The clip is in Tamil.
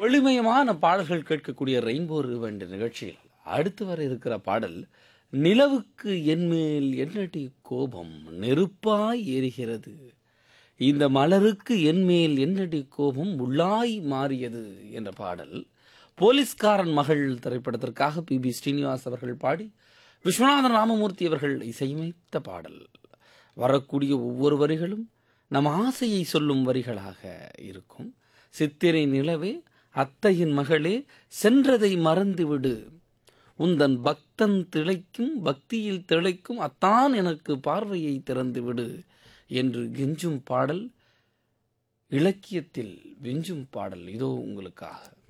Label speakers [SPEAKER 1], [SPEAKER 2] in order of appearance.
[SPEAKER 1] ஒளிமயமான பாடல்கள் கேட்கக்கூடிய ரெயின்போ என்ற நிகழ்ச்சியில் அடுத்து வர இருக்கிற பாடல் நிலவுக்கு என்மேல் என்னடி கோபம் நெருப்பாய் எரிகிறது இந்த மலருக்கு என்மேல் என்னடி கோபம் உள்ளாய் மாறியது என்ற பாடல் போலீஸ்காரன் மகள் திரைப்படத்திற்காக பி பி ஸ்ரீனிவாஸ் அவர்கள் பாடி விஸ்வநாதன் ராமமூர்த்தி அவர்கள் இசையமைத்த பாடல் வரக்கூடிய ஒவ்வொரு வரிகளும் நம் ஆசையை சொல்லும் வரிகளாக இருக்கும் சித்திரை நிலவே அத்தையின் மகளே சென்றதை மறந்துவிடு உந்தன் பக்தன் திளைக்கும் பக்தியில் திளைக்கும் அத்தான் எனக்கு பார்வையை திறந்துவிடு என்று கெஞ்சும் பாடல் இலக்கியத்தில் வெஞ்சும் பாடல் இதோ உங்களுக்காக